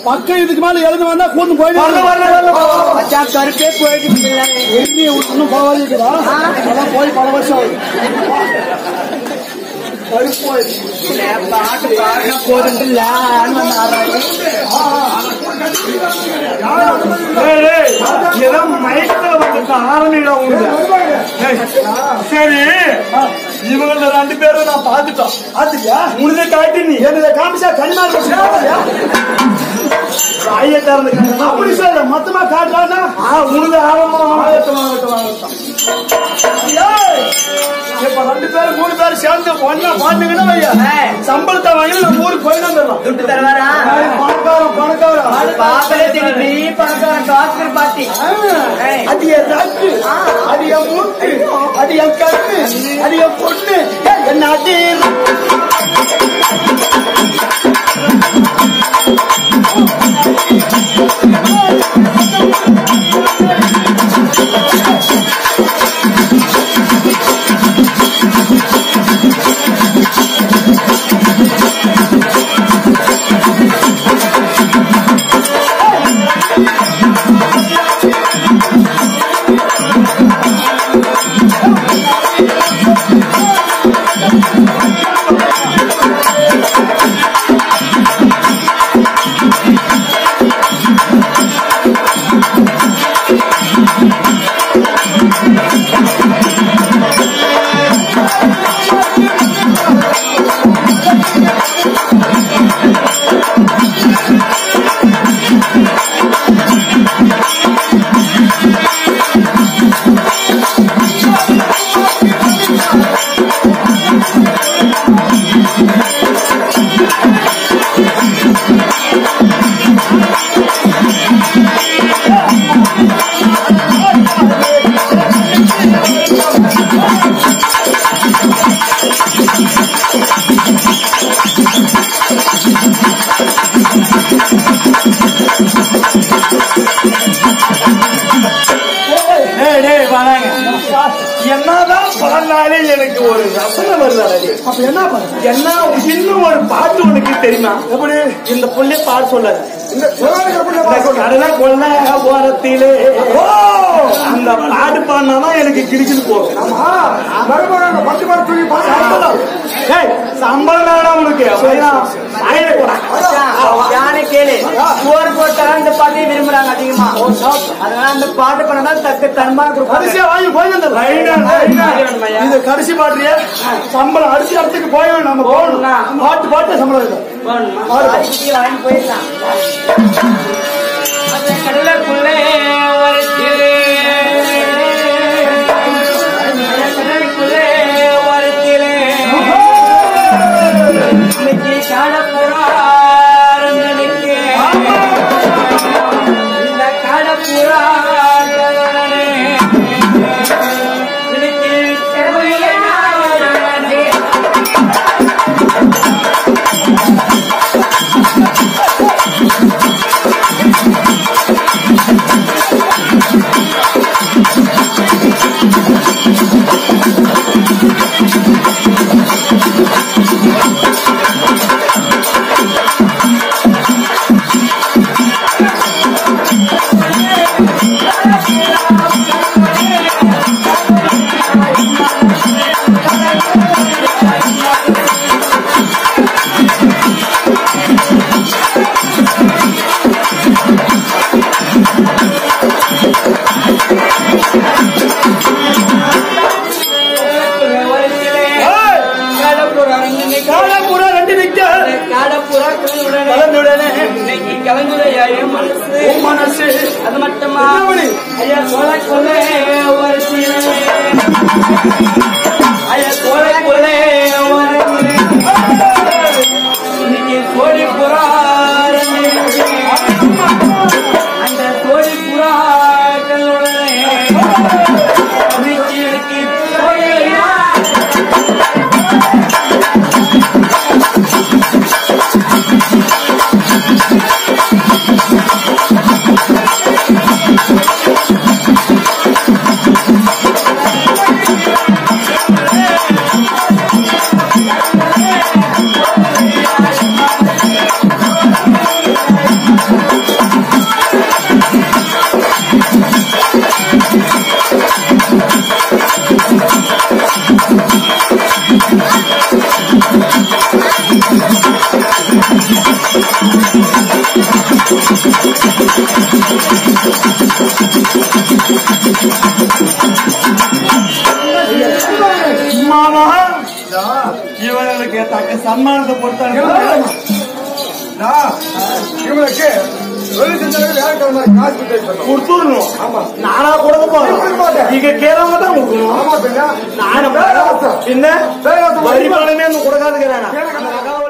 பக்கம் இதுக்கு மேல எழுந்து வந்தா கூட்டு போயிட்டு வரல வரல வரல மச்சான் கருப்பே போயிட்டு எண்ணி இன்னும் போகாது இருக்குதா அதெல்லாம் போய் பல வருஷம் ஆகுது பாட்டு பாடினா போதுண்டு ஏய், ஏய், ஏதோ மயக்கத்துல வந்து ஆரம்பிடா உங்களுக்கு ஏய், சரி இவங்கள ரெண்டு பேரும் நான் பாத்துட்டோம் ஆத்துக்கியா உனதை காட்டி நீ என்னதை காமிச்சா கண்மாரி ஐய திறந்து அப்படி சொல்ல மொத்தமா காட்டுறானா ஆ உனது ஆரம்பம் இப்ப ரெண்டு பேரும் மூணு பேரும் சேர்ந்து ஒன்னா பாட்டுங்கன்னா வையா சம்பளத்தை வாங்கி நம்ம ஊருக்கு போயிட்டு வந்துடலாம் துட்டு தருவாரா பணக்காரன் பணக்காரன் பாப்பலே திருப்பி பணக்காரன் டாக்டர் பாட்டி ஏய். அது என் நாக்கு அது என் மூக்கு அது என் கண்ணு அது என் பொண்ணு என் அது டேய், டேய், வராங்க. என்னதான் பாடினாலே எனக்கு ஒரு ரசனை வருது அழகு. அப்ப என்ன பண்ண என்ன இன்னும் ஒரு பாட்டு உனக்கு தெரியுமா எப்படி இந்த புள்ளி பாட்டு சொல்லாது இந்த சிவகாமி எப்படி கடலை கொள்ள ஓரத்திலே ஓ அந்த பாட்டு பாடினாதான் எனக்கு கிடிக்குது போகும் மறுபடியும் பத்து பேர் தூக்கி சம்பளம் ஏய், சம்பளம் வேணாம் உனக்கு அப்படிதான் வாயில போடா. யானை கேளு சோறு போட்டா இந்த பாட்டையும் விரும்புறாங்க அதிகமா அதனால அந்த பாட்டு பண்ணதான் தக்க தன்மான கொடுப்பாங்க கடைசியா வாங்கி போய் வந்துடலாம் ரைடா, ரைடா. இது கடைசி பாட்டுறியா சம்பளம் அடிச்சு இடத்துக்கு போய் நம்ம போகணும் பாட்டு பாட்டு சம்பளம் இல்லை வாங்கி போயிடலாம் அந்த கடலுக்குள்ளே ஒரு திரு அந்த கடலுக்குள்ளே ஒரு திரு இன்னைக்கு காணப்புறா இந்த காணப்புறா இன்னைக்கு கடவுளே காலாபுரா ரெண்டு நிக்க கலந்துடனே உன் மனசு அது மட்டுமா என்னவனி? ஐயா கொலை கொலை ஒரு சிறு. ஐயா கொலை கொலை ஒரு சிறு. இன்னைக்கு கோடி புறா ரெண்டு இருக்கு. அந்த கோடி புறாக்களுடனே இன்னைக்கு எனக்கு கோயிலா ஏய், இவங்களுக்கு தக்க சன்மானத்தை பொறுத்தாங்க இவங்களுக்கு தொழில் செஞ்சாலும் வேலைக்கிழமை காசு கொடுத்து கொடுத்துடணும் ஆமா நானா கொடுக்க கொடுக்க போறேன் மாட்டேன். நீங்க கேளவங்க தான் கொடுக்கணும் ஆமா பின்ன நானும் வேலை வாசம். என்ன வேலை வாசம். வரி பணமே கொடுக்காதுங்கிறேன் கேளுங்க.